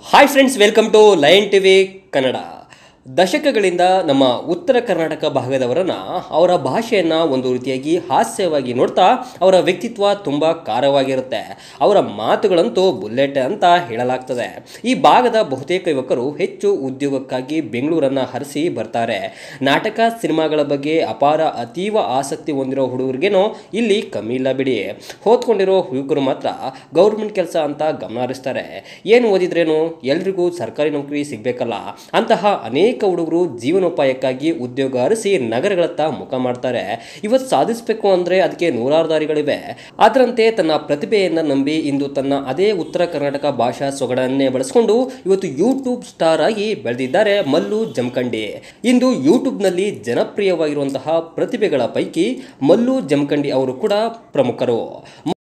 hi friends welcome to lion TV Kannada ದಶಕಗಳಿಂದ ನಮ್ಮ ಉತ್ತರ ಕರ್ನಾಟಕ ಭಾಗದವರನ್ನ ಅವರ ಭಾಷೆಯನ್ನು ಒಂದು ರೀತಿಯಾಗಿ ಹಾಸ್ಯವಾಗಿ ನೋಡ್ತಾ ಅವರ ವ್ಯಕ್ತಿತ್ವ ತುಂಬ ಖಾರವಾಗಿರುತ್ತೆ ಅವರ ಮಾತುಗಳಂತೂ ಬುಲ್ಲೆಟ್ ಅಂತ ಹೇಳಲಾಗ್ತದೆ ಈ ಭಾಗದ ಬಹುತೇಕ ಯುವಕರು ಹೆಚ್ಚು ಉದ್ಯೋಗಕ್ಕಾಗಿ ಬೆಂಗಳೂರನ್ನು ಹರಿಸಿ ಬರ್ತಾರೆ ನಾಟಕ ಸಿನಿಮಾಗಳ ಬಗ್ಗೆ ಅಪಾರ ಅತೀವ ಆಸಕ್ತಿ ಹೊಂದಿರೋ ಹುಡುಗರಿಗೇನೋ ಇಲ್ಲಿ ಕಮ್ಮಿ ಇಲ್ಲ ಬಿಡಿ ಓದ್ಕೊಂಡಿರೋ ಯುವಕರು ಮಾತ್ರ ಗೌರ್ಮೆಂಟ್ ಕೆಲಸ ಅಂತ ಗಮನ ಹರಿಸ್ತಾರೆ ಏನು ಓದಿದ್ರೇನು ಎಲ್ರಿಗೂ ಸರ್ಕಾರಿ ನೌಕರಿ ಸಿಗಬೇಕಲ್ಲ ಅಂತಹ ಅನೇಕ ಹುಡುಗರು ಜೀವನೋಪಾಯಕ್ಕಾಗಿ ಉದ್ಯೋಗ ಅರಸಿ ನಗರಗಳತ್ತ ಮುಖ ಮಾಡ್ತಾರೆ ಇವತ್ತು ಸಾಧಿಸಬೇಕು ಅಂದರೆ ಅದಕ್ಕೆ ನೂರಾರು ದಾರಿಗಳಿವೆ ಅದರಂತೆ ತನ್ನ ಪ್ರತಿಭೆಯನ್ನು ನಂಬಿ ಇಂದು ತನ್ನ ಅದೇ ಉತ್ತರ ಕರ್ನಾಟಕ ಭಾಷಾ ಸೊಗಡನ್ನೇ ಬಳಸಿಕೊಂಡು ಇವತ್ತು ಯೂಟ್ಯೂಬ್ ಸ್ಟಾರ್ ಆಗಿ ಬೆಳೆದಿದ್ದಾರೆ ಮಲ್ಲು ಜಮಖಂಡಿ ಇಂದು ಯೂಟ್ಯೂಬ್ನಲ್ಲಿ ಜನಪ್ರಿಯವಾಗಿರುವಂತಹ ಪ್ರತಿಭೆಗಳ ಪೈಕಿ ಮಲ್ಲು ಜಮಖಂಡಿ ಅವರು ಕೂಡ ಪ್ರಮುಖರು